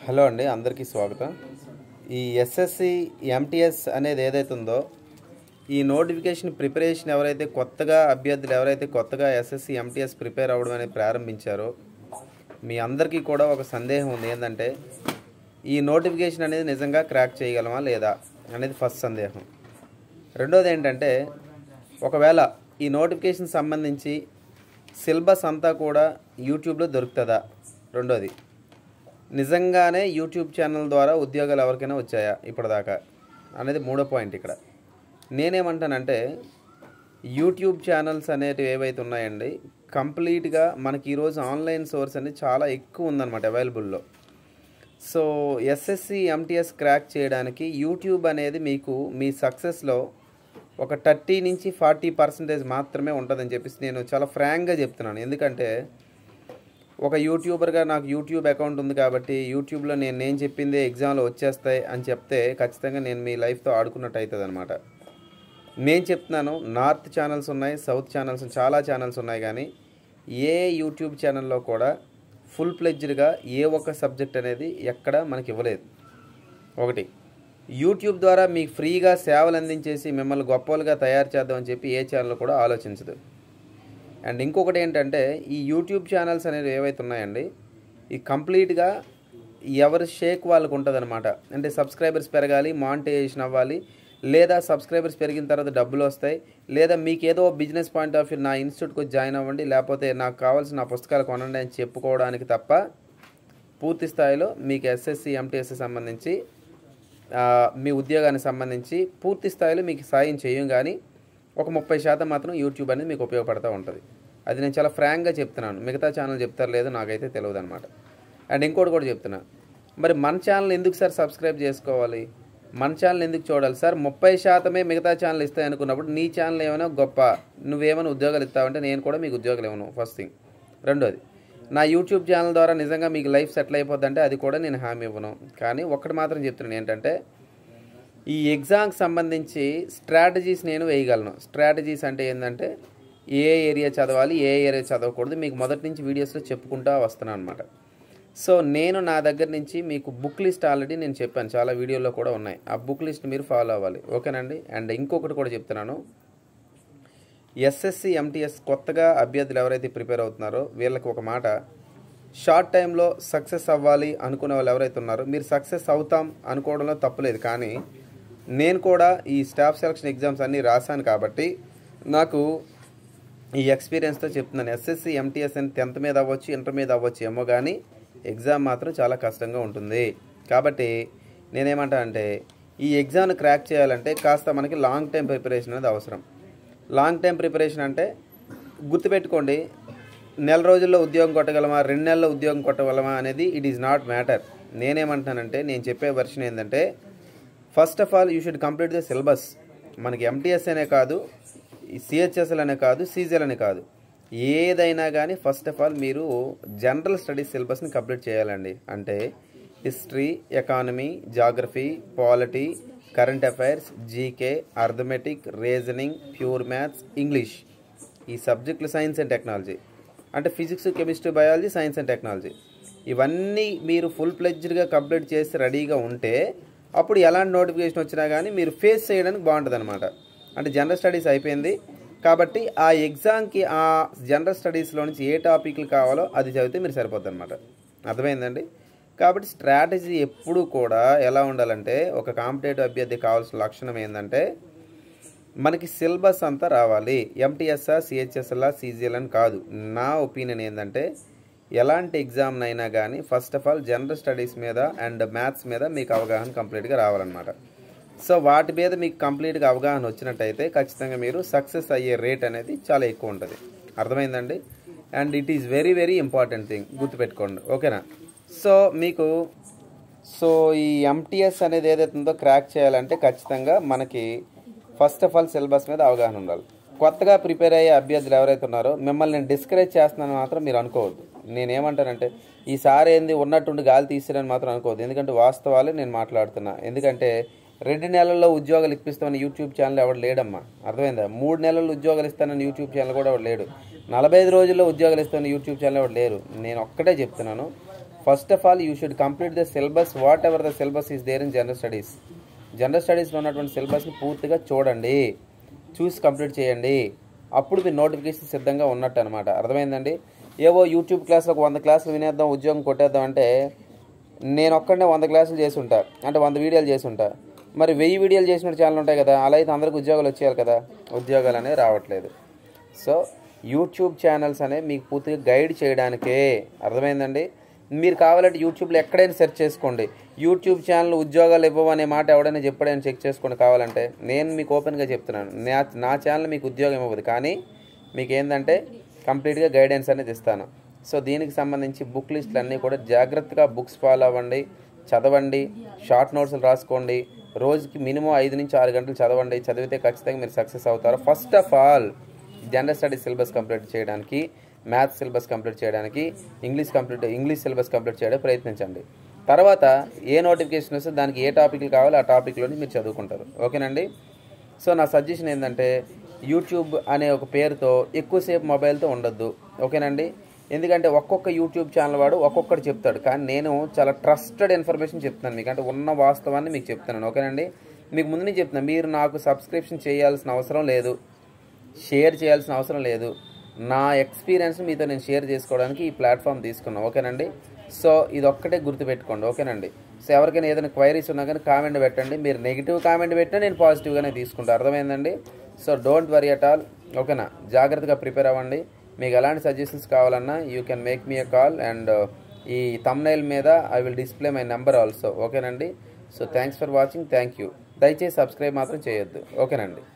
hello అండి అందరికీ స్వాగతం ఈ ఎస్ఎస్సి ఎంటీఎస్ అనేది ఏదైతే ఉందో ఈ నోటిఫికేషన్ ప్రిపరేషన్ ఎవరైతే కొత్తగా అభ్యర్థులు ఎవరైతే కొత్తగా ఎస్ఎస్సి ఎంటీఎస్ ప్రిపేర్ అవ్వడం అనేది ప్రారంభించారో మీ అందరికీ కూడా ఒక సందేహం ఉంది ఏంటంటే ఈ నోటిఫికేషన్ అనేది నిజంగా క్రాక్ చేయగలమా లేదా అనేది ఫస్ట్ సందేహం రెండోది ఏంటంటే ఒకవేళ ఈ నోటిఫికేషన్ సంబంధించి సిలబస్ అంతా కూడా యూట్యూబ్లో దొరుకుతుందా రెండోది నిజంగానే యూట్యూబ్ ఛానల్ ద్వారా ఉద్యోగాలు ఎవరికైనా వచ్చాయా ఇప్పటిదాకా అనేది మూడో పాయింట్ ఇక్కడ నేనేమంటానంటే యూట్యూబ్ ఛానల్స్ అనేటివి ఏవైతే ఉన్నాయండి కంప్లీట్గా మనకి ఈరోజు ఆన్లైన్ సోర్స్ అనేది చాలా ఎక్కువ ఉందన్నమాట అవైలబుల్లో సో ఎస్ఎస్సి ఎంటీఎస్ క్రాక్ చేయడానికి యూట్యూబ్ అనేది మీకు మీ సక్సెస్లో ఒక థర్టీ నుంచి ఫార్టీ పర్సెంటేజ్ మాత్రమే ఉంటుందని చెప్పేసి నేను చాలా ఫ్రాంక్గా చెప్తున్నాను ఎందుకంటే ఒక యూట్యూబర్గా నాకు యూట్యూబ్ అకౌంట్ ఉంది కాబట్టి యూట్యూబ్లో నేను నేను చెప్పిందే ఎగ్జామ్లో వచ్చేస్తాయి అని చెప్తే ఖచ్చితంగా నేను మీ లైఫ్తో ఆడుకున్నట్టు అవుతుంది అనమాట నేను చెప్తున్నాను నార్త్ ఛానల్స్ ఉన్నాయి సౌత్ ఛానల్స్ చాలా ఛానల్స్ ఉన్నాయి కానీ ఏ యూట్యూబ్ ఛానల్లో కూడా ఫుల్ ప్లెడ్జ్డ్గా ఏ ఒక్క సబ్జెక్ట్ అనేది ఎక్కడ మనకి ఇవ్వలేదు ఒకటి యూట్యూబ్ ద్వారా మీకు ఫ్రీగా సేవలు అందించేసి మిమ్మల్ని గొప్పలుగా తయారు చేద్దామని చెప్పి ఏ ఛానల్ కూడా ఆలోచించదు అండ్ ఇంకొకటి ఏంటంటే ఈ యూట్యూబ్ ఛానల్స్ అనేవి ఏవైతే ఉన్నాయండి ఈ కంప్లీట్గా ఎవరి షేక్ వాళ్ళకు ఉంటుందన్నమాట అంటే సబ్స్క్రైబర్స్ పెరగాలి మానిటైజేషన్ అవ్వాలి లేదా సబ్స్క్రైబర్స్ పెరిగిన తర్వాత డబ్బులు వస్తాయి లేదా మీకు ఏదో బిజినెస్ పాయింట్ ఆఫ్ వ్యూ నా ఇన్స్టిట్యూట్కి జాయిన్ అవ్వండి లేకపోతే నాకు కావాల్సిన నా పుస్తకాలు కొనండి అని చెప్పుకోవడానికి తప్ప పూర్తి స్థాయిలో మీకు ఎస్ఎస్సి ఎంటీఎస్సి సంబంధించి ఆ, మీ ఉద్యోగానికి సంబంధించి పూర్తి స్థాయిలో మీకు సాయం చేయం కానీ ఒక ముప్పై శాతం మాత్రం యూట్యూబ్ అనేది మీకు ఉపయోగపడుతూ ఉంటుంది అది నేను చాలా ఫ్రాంక్గా చెప్తున్నాను మిగతా ఛానల్ చెప్తారు లేదో నాకైతే తెలియదు అనమాట అండ్ ఇంకోటి కూడా చెప్తున్నా మరి మన ఛానల్ ఎందుకు సార్ సబ్స్క్రైబ్ చేసుకోవాలి మన ఛానల్ ఎందుకు చూడాలి సార్ ముప్పై శాతమే మిగతా ఛానల్ ఇస్తాయి అనుకున్నప్పుడు నీ ఛానల్ ఏమైనా గొప్ప నువ్వేమైనా ఉద్యోగాలు ఇస్తావంటే నేను కూడా మీకు ఉద్యోగాలు ఇవ్వను ఫస్ట్ థింగ్ రెండోది నా యూట్యూబ్ ఛానల్ ద్వారా నిజంగా మీకు లైఫ్ సెటిల్ అయిపోద్దంటే అది కూడా నేను హామీ ఇవ్వను కానీ ఒక్కటి మాత్రం చెప్తున్నాను ఏంటంటే ఈ ఎగ్జామ్కి సంబంధించి స్ట్రాటజీస్ నేను వేయగలను స్ట్రాటజీస్ అంటే ఏంటంటే ఏ ఏరియా చదవాలి ఏ ఏరియా చదవకూడదు మీకు మొదటి నుంచి వీడియోస్లో చెప్పుకుంటూ వస్తున్నాను అనమాట సో నేను నా దగ్గర నుంచి మీకు బుక్ లిస్ట్ ఆల్రెడీ నేను చెప్పాను చాలా వీడియోలో కూడా ఉన్నాయి ఆ బుక్ లిస్ట్ మీరు ఫాలో అవ్వాలి ఓకేనండి అండ్ ఇంకొకటి కూడా చెప్తున్నాను ఎస్ఎస్సి ఎంటీఎస్ కొత్తగా అభ్యర్థులు ఎవరైతే ప్రిపేర్ అవుతున్నారో వీళ్ళకి ఒక మాట షార్ట్ టైంలో సక్సెస్ అవ్వాలి అనుకునే వాళ్ళు ఎవరైతే ఉన్నారో మీరు సక్సెస్ అవుతాం అనుకోవడంలో తప్పులేదు కానీ నేను కూడా ఈ స్టాఫ్ సెలక్షన్ ఎగ్జామ్స్ అన్నీ రాశాను కాబట్టి నాకు ఈ ఎక్స్పీరియన్స్తో చెప్తున్నాను ఎస్ఎస్సి ఎంటీఎస్ అని టెన్త్ మీద అవ్వచ్చు ఇంటర్ మీద అవ్వచ్చు ఏమో కానీ ఎగ్జామ్ మాత్రం చాలా కష్టంగా ఉంటుంది కాబట్టి నేనేమంటా అంటే ఈ ఎగ్జామ్ని క్రాక్ చేయాలంటే కాస్త మనకి లాంగ్ టైం ప్రిపరేషన్ అనేది అవసరం లాంగ్ టైం ప్రిపరేషన్ అంటే గుర్తుపెట్టుకోండి నెల రోజుల్లో ఉద్యోగం కొట్టగలమా రెండు నెలల్లో ఉద్యోగం కొట్టగలమా అనేది ఇట్ ఈస్ నాట్ మ్యాటర్ నేనేమంటానంటే నేను చెప్పే వర్షన్ ఏంటంటే first of all you should complete the syllabus మనకి ఎంటీఎస్ అనే కాదు సిహెచ్ఎస్ఎల్ అనే కాదు సీజీఎల్ అనే కాదు ఏదైనా కానీ ఫస్ట్ ఆఫ్ ఆల్ మీరు జనరల్ స్టడీస్ సిలబస్ని కంప్లీట్ చేయాలండి అంటే history economy geography polity current affairs GK arithmetic reasoning pure maths English ఈ సబ్జెక్టులు సైన్స్ అండ్ టెక్నాలజీ అంటే physics chemistry biology science and technology ఇవన్నీ మీరు ఫుల్ ప్లెడ్జ్డ్గా కంప్లీట్ చేసి రెడీగా ఉంటే అప్పుడు ఎలాంటి నోటిఫికేషన్ వచ్చినా కానీ మీరు ఫేస్ చేయడానికి బాగుంటుంది అనమాట అంటే జనరల్ స్టడీస్ అయిపోయింది కాబట్టి ఆ ఎగ్జామ్కి ఆ జనరల్ స్టడీస్లో నుంచి ఏ టాపిక్లు కావాలో అది చదివితే మీరు సరిపోద్ది అనమాట అర్థమైందండి కాబట్టి స్ట్రాటజీ ఎప్పుడు కూడా ఎలా ఉండాలంటే ఒక కాంపిటేటివ్ అభ్యర్థి కావాల్సిన లక్షణం ఏంటంటే మనకి సిలబస్ అంతా రావాలి ఎంటీఎస్ఆ సిహెచ్ఎస్ఎల్ఆ సీజీఎల్ అని కాదు నా ఒపీనియన్ ఏంటంటే ఎలాంటి ఎగ్జామ్ అయినా కానీ first of all general studies మీద అండ్ మ్యాథ్స్ మీద మీకు అవగాహన కంప్లీట్గా రావాలన్నమాట సో వాటి మీద మీకు కంప్లీట్గా అవగాహన వచ్చినట్టయితే ఖచ్చితంగా మీరు సక్సెస్ అయ్యే రేట్ అనేది చాలా ఎక్కువ ఉంటుంది అర్థమైందండి and it is very very important thing గుర్తుపెట్టుకోండి ఓకేనా సో మీకు సో ఈ ఎంటీఎస్ అనేది ఏదైతే ఉందో క్రాక్ చేయాలంటే ఖచ్చితంగా మనకి ఫస్ట్ ఆఫ్ ఆల్ సిలబస్ మీద అవగాహన ఉండాలి కొత్తగా ప్రిపేర్ అయ్యే అభ్యర్థులు ఎవరైతే ఉన్నారో మిమ్మల్ని నేను డిస్కరేజ్ చేస్తున్నాను మాత్రం మీరు అనుకోవద్దు నేనేమంటానంటే ఈసారి ఏంది ఉన్నట్టుండి గాలి తీసిరని మాత్రం అనుకోవద్దు ఎందుకంటే వాస్తవాలే నేను మాట్లాడుతున్నా ఎందుకంటే రెండు నెలల్లో ఉద్యోగాలు ఇప్పిస్తామని యూట్యూబ్ ఛానల్ ఎవడు లేడమ్మా అర్థమైందా మూడు నెలల్లో ఉద్యోగాలు ఇస్తానని యూట్యూబ్ ఛానల్ కూడా ఎవడు లేడు నలభై ఐదు రోజుల్లో ఉద్యోగాలు ఇస్తానని యూట్యూబ్ ఛానల్ ఎవడు లేరు నేను ఒక్కటే చెప్తున్నాను first of all you should complete the syllabus whatever the syllabus is there in general studies general స్టడీస్లో ఉన్నటువంటి సిలబస్ని పూర్తిగా చూడండి చూసి కంప్లీట్ చేయండి అప్పుడు మీ నోటిఫికేషన్ సిద్ధంగా ఉన్నట్టు అనమాట అర్థమైందండి ఏవో యూట్యూబ్ క్లాస్లో ఒక వంద క్లాసులు వినేద్దాం ఉద్యోగం కొట్టేద్దాం అంటే నేను ఒక్కడనే వంద క్లాసులు చేసి ఉంటా అంటే వంద వీడియోలు చేసి ఉంటా మరి వెయ్యి వీడియోలు చేసిన ఛానల్ ఉంటాయి కదా అలా అయితే అందరికి ఉద్యోగాలు వచ్చేయాలి కదా ఉద్యోగాలు అనేవి రావట్లేదు సో యూట్యూబ్ ఛానల్స్ అనేవి మీకు పూర్తిగా గైడ్ చేయడానికే అర్థమైందండి మీరు కావాలంటే యూట్యూబ్లో ఎక్కడైనా సెర్చ్ చేసుకోండి యూట్యూబ్ ఛానల్ ఉద్యోగాలు ఇవ్వవు అనే మాట ఎవడైనా చెప్పడైనా చెక్ చేసుకోండి కావాలంటే నేను మీకు ఓపెన్గా చెప్తున్నాను నా నా ఛానల్ మీకు ఉద్యోగం ఇవ్వదు కానీ మీకు ఏంటంటే కంప్లీట్గా గైడెన్స్ అనేది ఇస్తాను సో దీనికి సంబంధించి బుక్ లిస్టులు అన్నీ కూడా జాగ్రత్తగా బుక్స్ ఫాలో అవ్వండి చదవండి షార్ట్ నోట్స్లు రాసుకోండి రోజుకి మినిమం ఐదు నుంచి ఆరు గంటలు చదవండి చదివితే ఖచ్చితంగా మీరు సక్సెస్ అవుతారు first of all general studies syllabus complete చేయడానికి మ్యాథ్స్ సిలబస్ కంప్లీట్ చేయడానికి English complete English syllabus complete చేయడానికి ప్రయత్నించండి తర్వాత ఏ నోటిఫికేషన్ వస్తే దానికి ఏ టాపిక్లు కావాలో ఆ టాపిక్లోని మీరు చదువుకుంటారు ఓకేనండి సో నా సజెషన్ ఏంటంటే యూట్యూబ్ అనే ఒక పేరుతో ఎక్కువసేపు మొబైల్తో ఉండొద్దు ఓకేనండి ఎందుకంటే ఒక్కొక్క యూట్యూబ్ ఛానల్ వాడు ఒక్కొక్కటి చెప్తాడు కానీ నేను చాలా ట్రస్టెడ్ ఇన్ఫర్మేషన్ చెప్తున్నాను మీకు అంటే ఉన్న వాస్తవాన్ని మీకు చెప్తున్నాను ఓకేనండి మీకు ముందు నుంచి చెప్తున్నాను మీరు నాకు సబ్స్క్రిప్షన్ చేయాల్సిన అవసరం లేదు షేర్ చేయాల్సిన అవసరం లేదు నా ఎక్స్పీరియన్స్ మీతో నేను షేర్ చేసుకోవడానికి ఈ ప్లాట్ఫామ్ తీసుకున్నాను ఓకేనండి సో ఇది ఒక్కటే గుర్తుపెట్టుకోండి ఓకేనండి సో ఎవరికైనా ఏదైనా క్వైరీస్ ఉన్నా కానీ కామెంట్ పెట్టండి మీరు నెగిటివ్ కామెంట్ పెట్టినా నేను పాజిటివ్గానే తీసుకుంటాను అర్థమైందండి so don't worry at all ఓకేనా జాగ్రత్తగా ప్రిపేర్ అవ్వండి మీకు ఎలాంటి సజెషన్స్ కావాలన్నా you can make me a call and ఈ తమ్నైల్ మీద I will display my number also ఓకేనండి so thanks for watching thank you దయచేసి సబ్స్క్రైబ్ మాత్రం చేయొద్దు ఓకేనండి